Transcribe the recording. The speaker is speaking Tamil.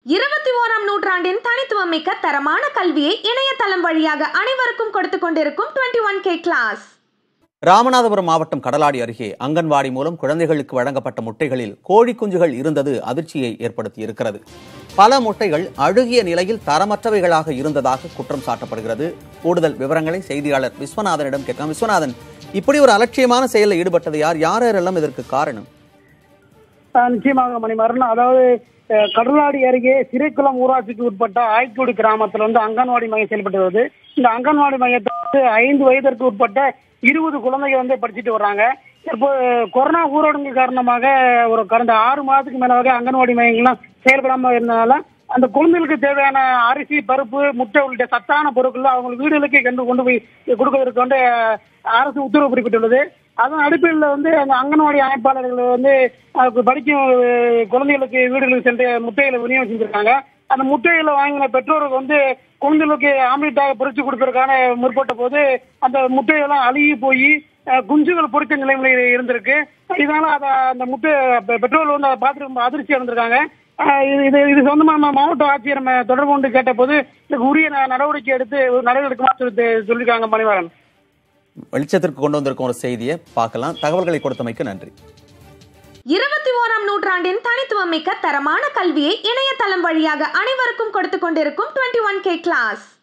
இருபத்தி ஓராம் நூற்றாண்டின் தனித்துவம் மிக்க தரமான கல்வியை இணையதளம் வழியாக அனைவருக்கும் கொடுத்து கொண்டிருக்கும் twenty one K class Ramanathapuram மாவட்டம் கடலாடி அருகே அங்கன்வாடி மூலம் குழந்தைகளுக்கு வழங்கப்பட்ட முட்டைகளில் கோழி குஞ்சுகள் இருந்தது அதிர்ச்சியை ஏற்படுத்தியிருக்கிறது பல முட்டைகள் அழுகிய நிலையில் தரமற்றவைகளாக இருந்ததாக குற்றம் சாட்டப்படுகிறது கூடுதல் விவரங்களை செய்தியாளர் விஸ்வநாதனிடம் கேட்கலாம் விஸ்வநாதன் இப்படி ஒரு அலட்சியமான செயலில் ஈடுபட்டது யார் யார் யாரெல்லாம் இதற்கு காரணம் ஆஹ் நிச்சயமாக மணிமாறன் அதாவது அஹ், கடலாடி அருகே சிறைக்குளம் ஊராட்சிக்கு உட்பட்ட ஆய்க்குடி கிராமத்தில் வந்து அங்கன்வாடி மையம் செயல்பட்டு வருது இந்த அங்கன்வாடி மையத்தை வந்து ஐந்து வயதிற்கு உட்பட்ட இருபது குழந்தைகள் வந்து படிச்சுட்டு வர்றாங்க இப்போ கொரோனா ஊரடங்கு காரணமாக ஒரு கடந்த ஆறு மாதத்துக்கு மேலாக அங்கன்வாடி மையங்கள்லாம் செயல்படாம இருந்தனால அந்த குழந்தைகளுக்கு தேவையான அரிசி பருப்பு முட்டை உள்ளிட்ட சத்தான பொருட்கள் அவங்க வீடுகளுக்கு கொண்டு கொண்டு போய் கொடுக்கறதுக்கு வந்து அஹ், அரசு உத்தரவு பிறப்பித்துள்ளது அதன் அடிப்படையில் வந்து அந்த அங்கன்வாடி அமைப்பாளர்கள் வந்து அதுக்கு படிக்கும் அஹ், குழந்தைகளுக்கு வீடுகளுக்கு சென்று முட்டைகளை விநியோகம் செஞ்சிருக்காங்க அந்த முட்டைகளை வாங்கின பெற்றோருக்கு வந்து குழந்தைகளுக்கு ஆம்லெட்டாக பொறிச்சு கொடுக்கறதுக்கான முற்பட்ட போது அந்த முட்டையெல்லாம் அழுகி போய் அஹ், குஞ்சுகள் பொறித்த நிலைமையில இருந்திருக்கு இதனால அத அந்த முட்டை பெ- பெற்றோர்கள் வந்து அதை பார்த்துட்டு ரொம்ப அதிர்ச்சி அடைந்திருக்காங்க அஹ், இது இது இது சொந்தமா நம்ம மாவட்ட ஆட்சியர் நம்ம தொடர்பு கொண்டு கேட்ட போது இதுக்கு உரிய ந- நடவடிக்கை எடுத்து ஒரு நடவடிக்கை எடுக்குமா சொல்லி சொல்லியிருக்காங்க மணிவாரன் வெளிச்சத்திற்கு கொண்டு வந்திருக்கும் ஒரு செய்தியை பார்க்கலாம் தகவல்களை கொடுத்தமைக்கு நன்றி இருபத்தி ஓராம் நூற்றாண்டின் தனித்துவம் மிக்க தரமான கல்வியை இணையதளம் வழியாக அனைவருக்கும் கொடுத்து கொண்டிருக்கும் டுவெண்ட்டி ஒன் கே கிளாஸ்